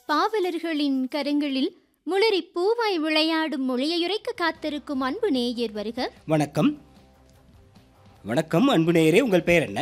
பாவலர்களின் கரங்களில் முளரி பூவாய் விளையாடும் மொழியுரைக்க காத்திருக்கும் அன்பு நேயர் வருக வணக்கம் வணக்கம் அன்பு நேயரே உங்கள் பெயர் என்ன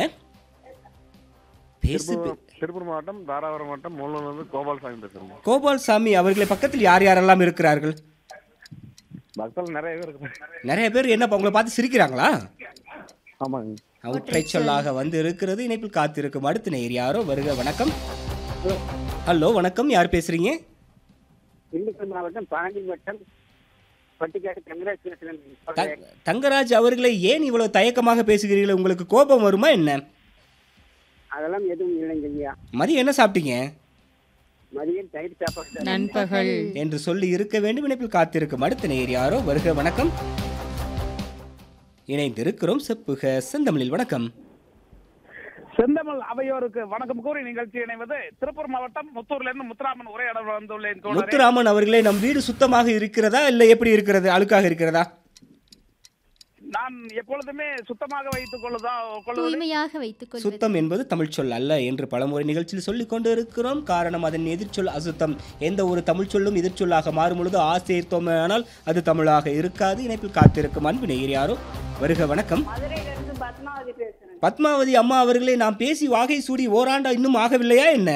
பேசு திருப்பூர் திருப்பூர் மாவட்டம் தாராபுரம் மாவட்டம் மூலூர்லேருந்து கோபால்சாமி பேசுகிறேன் கோபால் சாமி அவர்களை பக்கத்தில் யார் யாரெல்லாம் இருக்கிறார்கள் பக்தர்கள் நிறைய பேர் இருக்கு நிறைய பேர் என்ன உங்களை பார்த்து சிரிக்கிறாங்களா ஆமாங்க ஒற்றை சொல்லாக வந்து இருக்கிறது இணைப்பில் காத்திருக்கும் அடுத்த நேயர் யாரோ வருக வணக்கம் ஹலோ வணக்கம் யார் பேசுறீங்க திண்டுக்கல் மாவட்டம் பாண்டி வட்டம் பட்டிக்காடு கங்கராஜ் பேசுகிறேன் த- தங்கராஜ் அவர்களை ஏன் இவ்வளவு தயக்கமாக பேசுகிறீர்கள் உங்களுக்கு கோபம் வருமா என்ன அதெல்லாம் எதுவும் இல்லைங்க ஐயா மதியம் என்ன சாப்பிட்டீங்க மதியம் தயிர் சாப்பாடு சார். நண்பகல் என்று சொல்லி இருக்க வேண்டும் இணைப்பில் காத்திருக்கும் அடுத்த நேயர் யாரோ வருக வணக்கம் இணைந்திருக்கிறோம் செப்புக செந்தமிழில் வணக்கம் செந்தமிழ் அவையோருக்கு வணக்கம் கூறி நிகழ்ச்சி இணைவது திருப்பூர் மாவட்டம் முத்தூர்ல இருந்து முத்துராமன் உரையாட வந்துள்ளேன் தோழரே. முத்துராமன் அவர்களே நம் வீடு சுத்தமாக இருக்கிறதா இல்லை எப்படி இருக்கிறது அழுக்காக இருக்கிறதா நான் எப்பொழுதுமே சுத்தமாக வைத்துக் கொள்ளுதா கொள்வது தூய்மையாக வைத்துக் கொள்வது சுத்தம் என்பது தமிழ் சொல் அல்ல என்று பலமுறை நிகழ்ச்சியில் சொல்லிக் கொண்டு இருக்கிறோம் காரணம் அதன் எதிர்ச்சொல் அசுத்தம் எந்த ஒரு தமிழ் சொல்லும் எதிர்ச்சொல்லாக மாறும் பொழுது ஆசேர்த்தோமானால் அது தமிழாக இருக்காது இணைப்பில் காத்திருக்கும் அன்பு நேயர் யாரோ வருக வணக்கம் மதுரையிலிருந்து பத்மாவதி பேசுறேன் பத்மாவதி அம்மா அவர்களே நாம் பேசி வாகை சூடி ஓராண்டா இன்னும் ஆகவில்லையா என்ன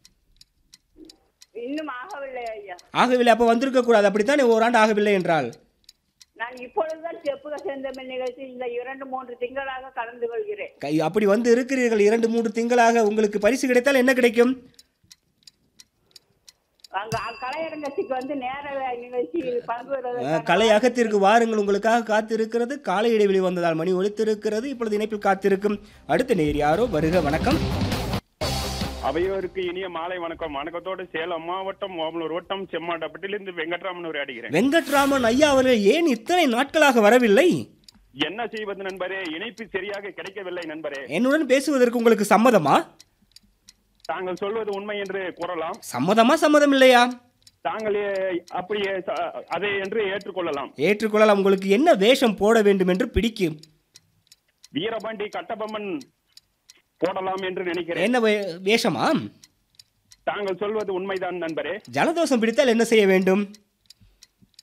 இன்னும் ஆகவில்லை ஐயா ஆகவில்லை அப்போ வந்திருக்க கூடாது அப்படித்தானே ஓராண்டு ஆகவில்லை என்றால் நான் இப்பொழுதுதான் செப்புக செந்தமிழ் நிகழ்ச்சி இந்த இரண்டு மூன்று திங்களாக கலந்து கொள்கிறேன் கை அப்படி வந்து இருக்கிறீர்கள் இரண்டு மூன்று திங்களாக உங்களுக்கு பரிசு கிடைத்தால் என்ன கிடைக்கும் அங்க கலையரங்கத்துக்கு வந்து நேர நிகழ்ச்சியில் பங்கு அஹ், பெறுவதற்கான கலை அகத்திற்கு வாருங்கள் உங்களுக்காக காத்திருக்கிறது காலை இடைவெளி வந்ததால் மணி ஒலித்திருக்கிறது இப்பொழுது இணைப்பில் காத்திருக்கும் அடுத்த நேர் யாரோ வருக வணக்கம் அவையோருக்கு இனிய மாலை வணக்கம் வணக்கத்தோடு சேலம் மாவட்டம் ஓமலூர் வட்டம் செம்மாண்டப்பட்டிலிருந்து வெங்கட்ராமன் உரையாடுகிறேன் வெங்கட்ராமன் ஐயா அவர்கள் ஏன் இத்தனை நாட்களாக வரவில்லை என்ன செய்வது நண்பரே இணைப்பு சரியாக கிடைக்கவில்லை நண்பரே என்னுடன் பேசுவதற்கு உங்களுக்கு சம்மதமா தாங்கள் சொல்வது உண்மை என்று கூறலாம் சம்மதமா சம்மதம் இல்லையா தாங்கள் ஏ- அப்படியே ச- அதை என்று ஏற்றுக்கொள்ளலாம் ஏற்றுக்கொள்ளலாம் உங்களுக்கு என்ன வேஷம் போட வேண்டும் என்று பிடிக்கும் வீரபாண்டி கட்டபொம்மன் போடலாம் என்று நினைக்கிறேன் என்ன வே- வேஷமா தாங்கள் சொல்வது உண்மைதான் நண்பரே ஜலதோஷம் பிடித்தால் என்ன செய்ய வேண்டும்